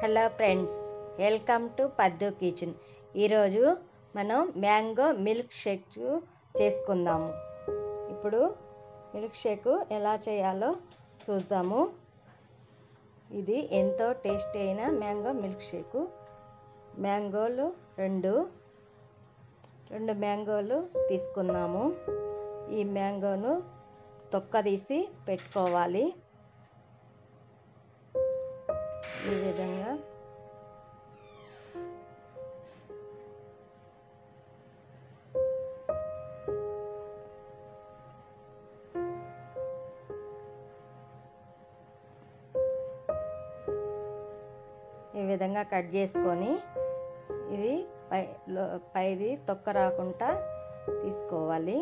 hello friends welcome to Paddu kitchen ఈరోజు మనం mango milk shake చేసుకుందాము ఇప్పుడు మిల్క్ షేక్ ఎలా చేయాలో చూద్దాము ఇది ఎంతో టేస్టీ అయిన మ్యాంగో మిల్క్ షేకు మ్యాంగోలు రెండు రెండు మ్యాంగోలు తీసుకున్నాము ఈ మ్యాంగోను తొక్క తీసి పెట్టుకోవాలి ఈ విధంగా ఈ విధంగా కట్ చేసుకొని ఇది పై లో పైది తొక్క రాకుండా తీసుకోవాలి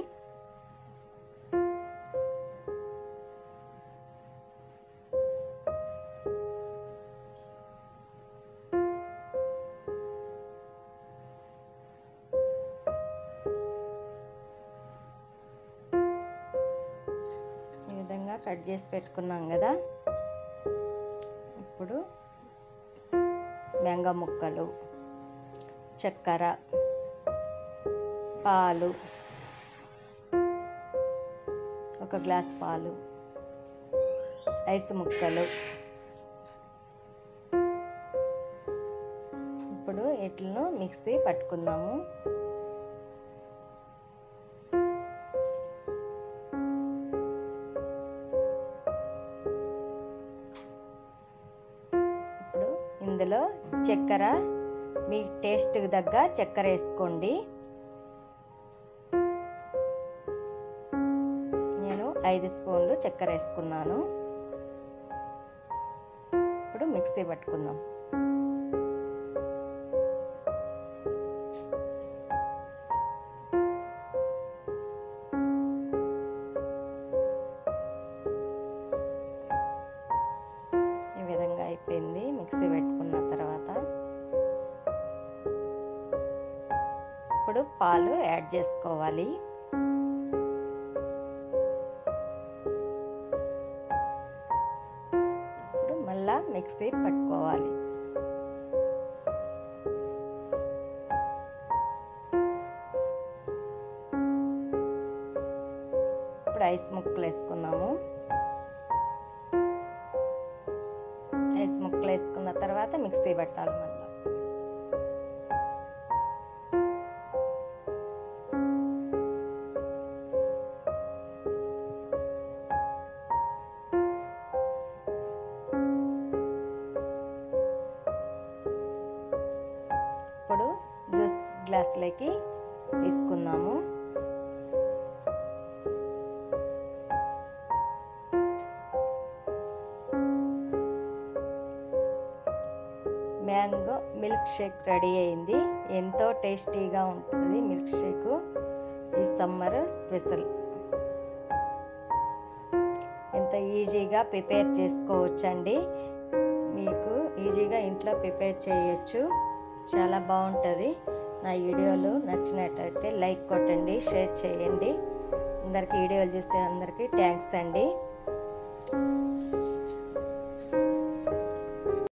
ఈ విధంగా కట్ చేసి పెట్టుకున్నాం కదా ఇప్పుడు బెంగ ముక్కలు చక్కెర పాలు ఒక గ్లాస్ పాలు ఐస్ ముక్కలు ఇప్పుడు వీటిను మిక్సీ పట్టుకుందాము ఇప్పుడు ఇందులో చక్కెర మీ టేస్ట్కి తగ్గ చక్కెర వేసుకోండి నేను ఐదు స్పూన్లు చక్కెర వేసుకున్నాను ఇప్పుడు మిక్సీ పట్టుకుందాం ఈ విధంగా అయిపోయింది మిక్సీ పెట్టుకున్న తర్వాత ఇప్పుడు పాలు యాడ్ చేసుకోవాలి ఇప్పుడు మళ్ళా మిక్సీ పట్టుకోవాలి ఇప్పుడు ఐస్ ముక్కలు వేసుకున్నాము ఐస్ ముక్కలు వేసుకున్న తర్వాత మిక్సీ పెట్టాలి మళ్ళీ ఇప్పుడు జ్యూస్ గ్లాసులకి తీసుకుందాము మ్యాంగో మిల్క్ షేక్ రెడీ అయింది ఎంతో టేస్టీగా ఉంటుంది మిల్క్ షేక్ ఈ సమ్మర్ స్పెషల్ ఎంత ఈజీగా ప్రిపేర్ చేసుకోవచ్చండి మీకు ఈజీగా ఇంట్లో ప్రిపేర్ చేయొచ్చు చాలా బాగుంటుంది నా వీడియోలు నచ్చినట్టయితే లైక్ కొట్టండి షేర్ చేయండి అందరికీ వీడియోలు చూస్తే అందరికీ థ్యాంక్స్ అండి